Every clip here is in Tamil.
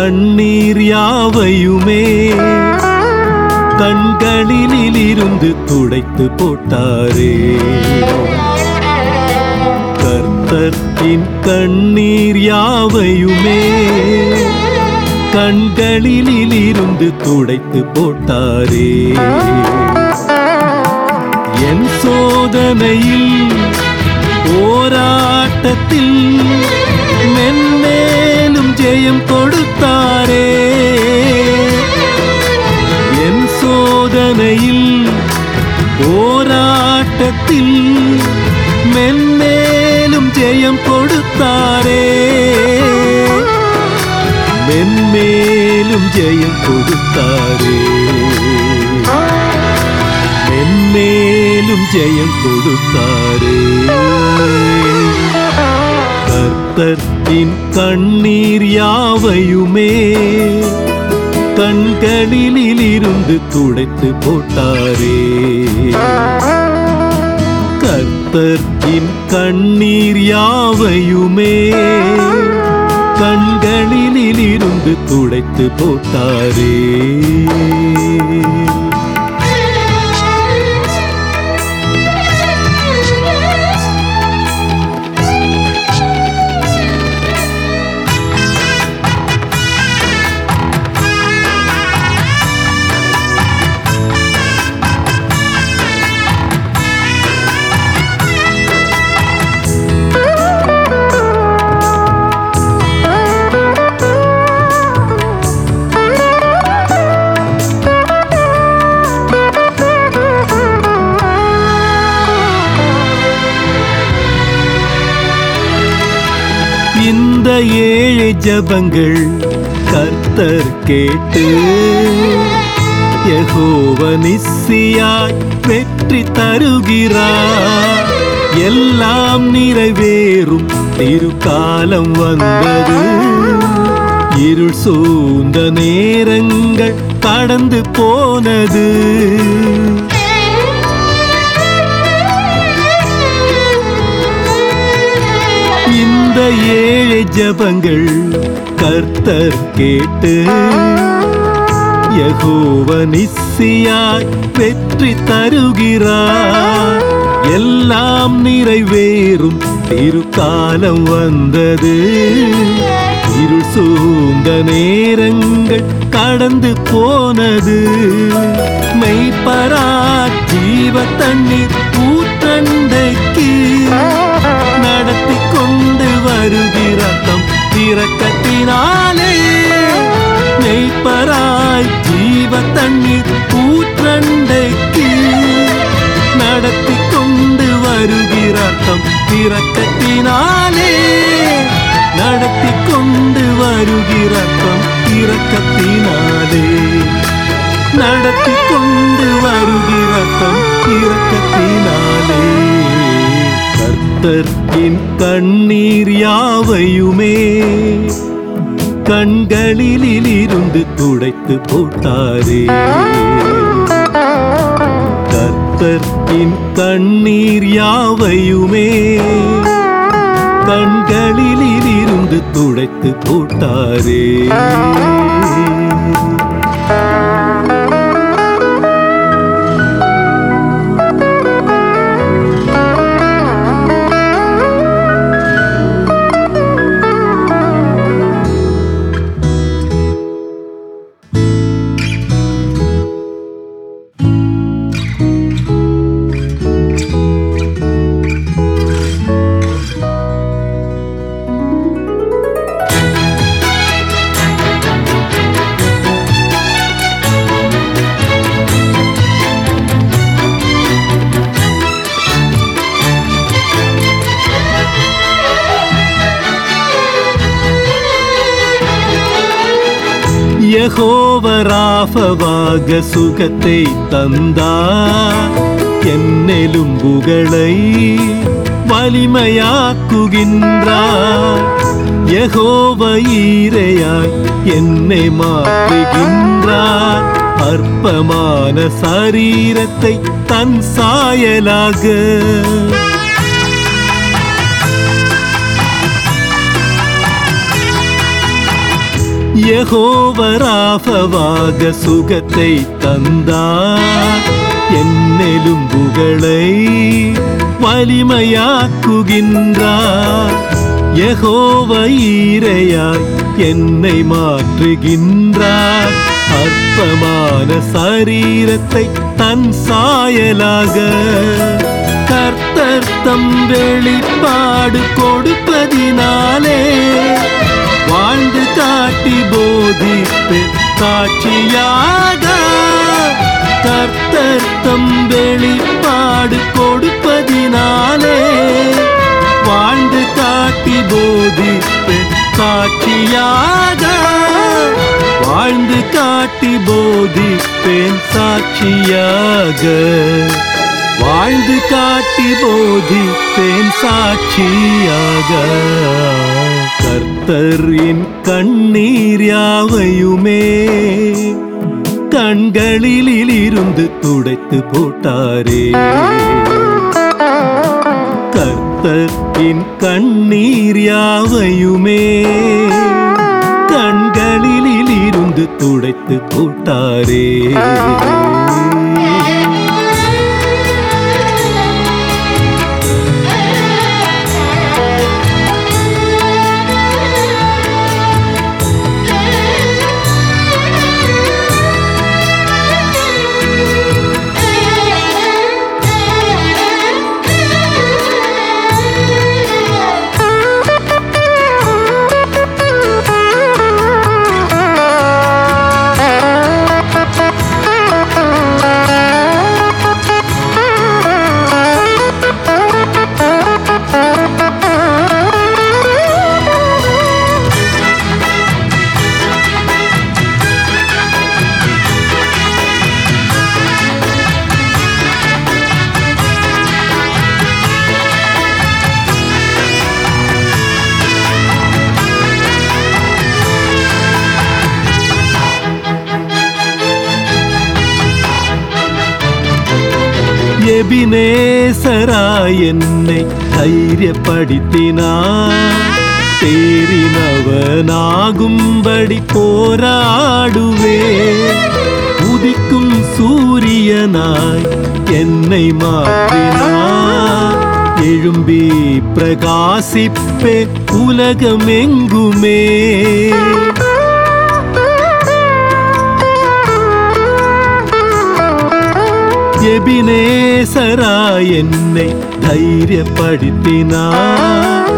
கண்ணீர் யாவையுமே கண்களிலிருந்து துடைத்து போட்டாரே கர்த்தத்தின் கண்ணீர் யாவையுமே கண்களிலிருந்து துடைத்து போட்டாரே என் சோதனையில் போராட்டத்தில் மென்மேலும் ஜெயம் கொடுத்தாரே என் சோதனையில் போராட்டத்தில் மென்மேலும் ஜெயம் கொடுத்தாரே மென்மேலும் ஜெயம் கொடுத்தாரே மென்மேலும் ஜெயம் கொடுத்தாரே கர்த்தத்தின் கண்ணீர் யாவையுமே கண்களிலிருந்து துடைத்து போட்டாரே கர்த்தத்தின் கண்ணீர் யாவையுமே கண்களிலிருந்து துடைத்து போட்டாரே இந்த ஏழை ஜபங்கள் கர்த்தர் கேட்டு யெகோவ நிssiயாய் வெற்றி தருகிறார் எல்லாம் நிறைவேறும் திருக்காலம் வந்தது இருள் சூழ்ந்த நேரங்கள் கடந்து போனது இந்த ஏழை ஜபங்கள் கர்த்தர் கேட்டு யகோவ நிssiயாய் வெற்றி தருகிறார் எல்லாம் நிறைவேறும் திருக்காலம் வந்தது இருள் சூழ்ந்த நேரங்கள் கடந்து போனது மெய்ப்பரா ஜீவ தண்ணீர் ஊற்றண்டைக்கு நடத்தி கொண்டு வருகிறத்தம் திறக்கத்தினாலே மெய்ப்பராய் ஜீவ தண்ணீர் ஊற்றண்டைக்கு நடத்தி கொண்டு வருகிறத்தம் திறக்கத்தினாலே நடத்தி கொண்டு வருகிறத்தம் திறக்கத்தினாலே நடத்தி கொண்டு வருகிறத்தம் இரக்கத்தினாலே கர்த்தர்க்கின் கண்ணீர் யாவையுமே கண்களிலிருந்து துடைத்து போட்டாரே கர்த்தர்க்கின் கண்ணீர் யாவையுமே கண்களிலிருந்து துடைத்து போட்டாரே யகோவராஃபவாக சுகத்தை தந்தார் என்னெலும்புகளை வலிமையாக்குகின்றார் யகோவ ஈரையாய் என்னை மாற்றுகின்றார் அற்பமான சரீரத்தை தன் சாயலாக யகோவராகவாக சுகத்தை தந்தார் என்னெலும்புகளை வலிமையாக்குகின்றார் யகோவ ஈரையாய் என்னை மாற்றுகின்றார் அற்பமான சரீரத்தை தன் சாயலாக கர்த்தர் தம் வெளிப்பாடு கொடுப்பதினாலே வாழ்ந்து காட்டி போதிப்பு காட்சியாக கர்த்தர் தம் வெளிப்பாடு கொடுப்பதினாலே வாழ்ந்து காட்டி போதிப்பு காட்சியாக வாழ்ந்து காட்டி போதிப்பேன் சாட்சியாக வாழ்ந்து காட்டி போதிப்பேன் சாட்சியாக கர்த்தரின் கண்ணீர் யாவையுமே கண்களில் இருந்து துடைத்து போட்டாரே கர்த்தரின் கண்ணீர் யாவையுமே கண்களில் இருந்து துடைத்து போட்டாரே எபினேசராய் என்னை தைரியப்படுத்தினார் தேறினவனாகும்படி போராடுவே உதிக்கும் சூரியனாய் என்னை மாற்றினார் எழும்பி பிரகாசிப்பே உலகமெங்குமே எபினேசராய் என்னை தைரியப்படுத்தினார்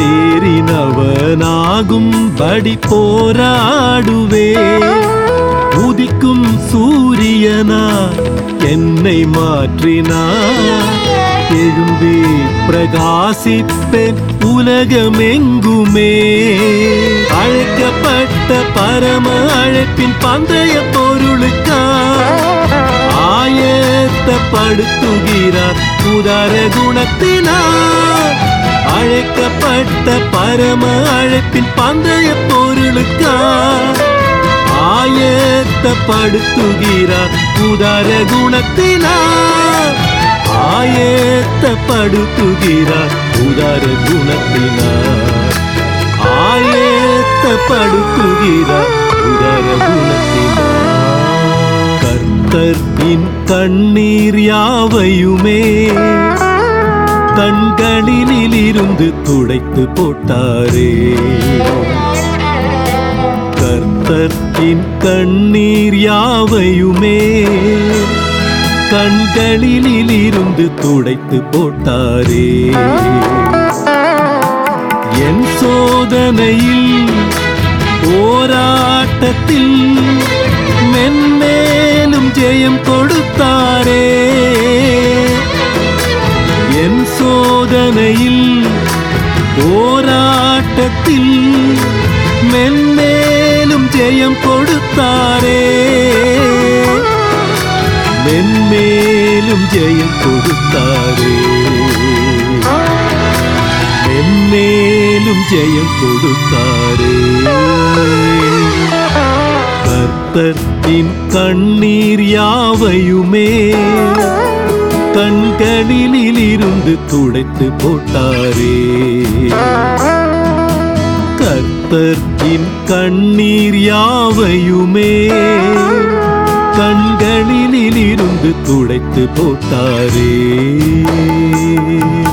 தேறினவனாகும்படி போராடுவே உதிக்கும் சூரியனா என்னை மாற்றினார் எழும்பி பிரகாசிப்பேன் உலகமெங்குமே அழைக்கப்பட்ட பரம அழைப்பின் பந்தய பொருளுக்கா ஆயத்தப்படுத்துகிறார் உதார குணத்தினார் அழைக்கப்பட்ட பரம அழைப்பின் பந்தய பொருளுக்கா ஆயத்தப்படுத்துகிறார் உதார குணத்தினார் ஆயத்தப்படுத்துகிறார் உதார குணத்தினார் ஆயத்தப்படுத்துகிறார் உதார குணத்தினார் கர்த்தரின் கண்ணீர் யாவையுமே கண்களில் இருந்து துடைத்து போட்டாரே கர்த்தரின் கண்ணீர் யாவையுமே கண்களில் இருந்து துடைத்து போட்டாரே என் சோதனையில் போராட்டத்தில் மென்மேலும் ஜெயம் கொடுத்தாரே என் சோதனையில் போராட்டத்தில் மென்மேலும் ஜெயம் கொடுத்தாரே மென்மேலும் ஜெயம் கொடுத்தாரே மென்மேலும் ஜெயம் கொடுத்தாரே கர்த்தத்தின் கண்ணீர் யாவையுமே கண்களில் இருந்து துடைத்து போட்டாரே கர்த்த கர்த்தர் என் கண்ணீர் யாவையுமே கண்களில் இருந்து துடைத்து போட்டாரே